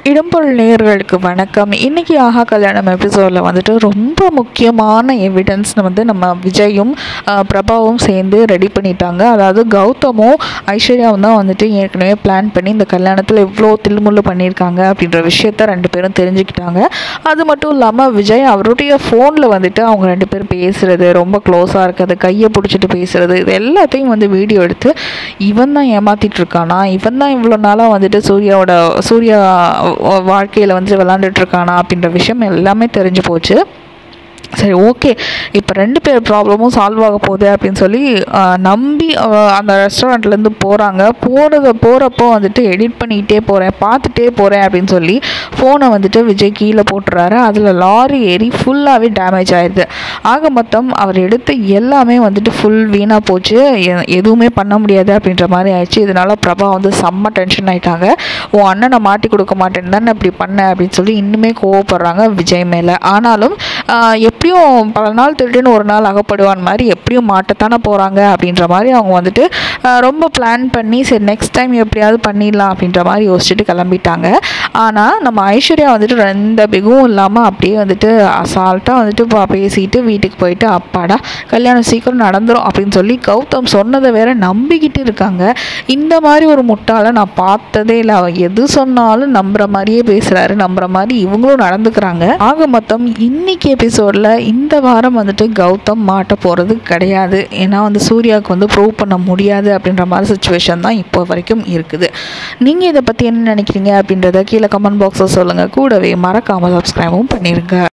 இடம்பொருள் நேயர்களுக்கு வணக்கம் இன்னைக்கு ஆஹா கல்யாணம் எபிசோடில் வந்துட்டு ரொம்ப முக்கியமான எவிடன்ஸ் வந்து நம்ம விஜயும் ஆஹ், பிரபாவும் சேர்ந்து ரெடி பண்ணிட்டாங்க அதாவது கௌதமும் ஐஸ்வர்யாவும் தான் வந்துட்டு ஏற்கனவே பிளான் பண்ணி இந்த கல்யாணத்தில் இவ்வளோ தில்முள்ளு பண்ணியிருக்காங்க அப்படின்ற விஷயத்த ரெண்டு பேரும் தெரிஞ்சுக்கிட்டாங்க அது மட்டும் இல்லாமல் விஜய் அவருடைய ஃபோனில் வந்துட்டு அவங்க ரெண்டு பேரும் பேசுகிறது ரொம்ப க்ளோஸாக இருக்கிறது கையை பிடிச்சிட்டு பேசுகிறது இது எல்லாத்தையும் வந்து வீடியோ எடுத்து இவன் தான் ஏமாத்திட்டு இருக்கானா இவன் தான் இவ்வளோ நாளாக வந்துட்டு சூர்யாவோட சூர்யா வாழ்க்கையில் வந்து விளாண்டுட்டு இருக்கானா அப்படின்ற விஷயம் எல்லாமே தெரிஞ்சு போச்சு சரி ஓகே இப்போ ரெண்டு பேர் ப்ராப்ளமும் சால்வ் ஆக போகுது அப்படின்னு சொல்லி ஆஹ், நம்பி அவ- அந்த ரெஸ்டாரண்ட்லேருந்து போகிறாங்க போகிறத போகிறப்போ வந்துட்டு எடிட் பண்ணிக்கிட்டே போகிறேன் பார்த்துட்டே போகிறேன் அப்படின்னு சொல்லி ஃபோனை வந்துட்டு விஜய் கீழே போட்டுறாரு அதில் லாரி ஏறி ஃபுல்லாகவே டேமேஜ் ஆயிடுது ஆக மொத்தம் அவர் எடுத்த எல்லாமே வந்துட்டு ஃபுல் வீணாக போச்சு எ- எதுவுமே பண்ண முடியாது அப்படின்ற மாதிரி ஆயிடுச்சு இதனால பிரபா வந்து செம்ம டென்ஷன் ஆயிட்டாங்க உன் அண்ணனை மாட்டி கொடுக்க மாட்டேன்னு தானே இப்படி பண்ண அப்படின்னு சொல்லி இன்னுமே கோவப்படுறாங்க விஜய் மேலே ஆனாலும் ஆஹ், எப்படியும் பல நாள் திருட்டுன்னு ஒரு நாள் அகப்படுவான் மாதிரி எப்படியும் மாட்டத்தானே போகிறாங்க அப்படின்ற மாதிரி அவங்க வந்துட்டு ஆஹ், ரொம்ப பிளான் பண்ணி சரி நெக்ஸ்ட் டைம் எப்படியாவது பண்ணிடலாம் அப்படின்ற மாதிரி யோசிச்சுட்டு கிளம்பிட்டாங்க ஆனால் நம்ம ஐஸ்வர்யா வந்துட்டு எந்த பிகும் இல்லாமல் அப்படியே வந்துட்டு அசால்ட்டாக வந்துட்டு பா- பேசிட்டு வீட்டுக்கு போயிட்டு அப்பாடா கல்யாணம் சீக்கிரம் நடந்துரும் அப்படின்னு சொல்லி கௌதம் சொன்னதை வேற நம்பிக்கிட்டு இருக்காங்க இந்த மாதிரி ஒரு முட்டாளை நான் பார்த்ததே இல்லை அவன் எது சொன்னாலும் நம்புற மாதிரியே பேசுறாரு நம்புற மாதிரி இவங்களும் நடந்துக்கிறாங்க ஆக மொத்தம் இன்னைக்கு எபிசோடில் இந்த வாரம் வந்துட்டு கௌதம் மாட்ட போகிறது கிடையாது ஏன்னா வந்து சூர்யாவுக்கு வந்து ப்ரூவ் பண்ண முடியாது அப்படின்ற மாதிரி சுச்சுவேஷன் தான் இப்போ வரைக்கும் இருக்குது நீங்கள் இதை பற்றி என்ன நினைக்கிறீங்க அப்படின்றத கீழே கமெண்ட் பாக்ஸில் சொல்லுங்கள் கூடவே மறக்காமல் சப்ஸ்கிரைபும் பண்ணிடுங்க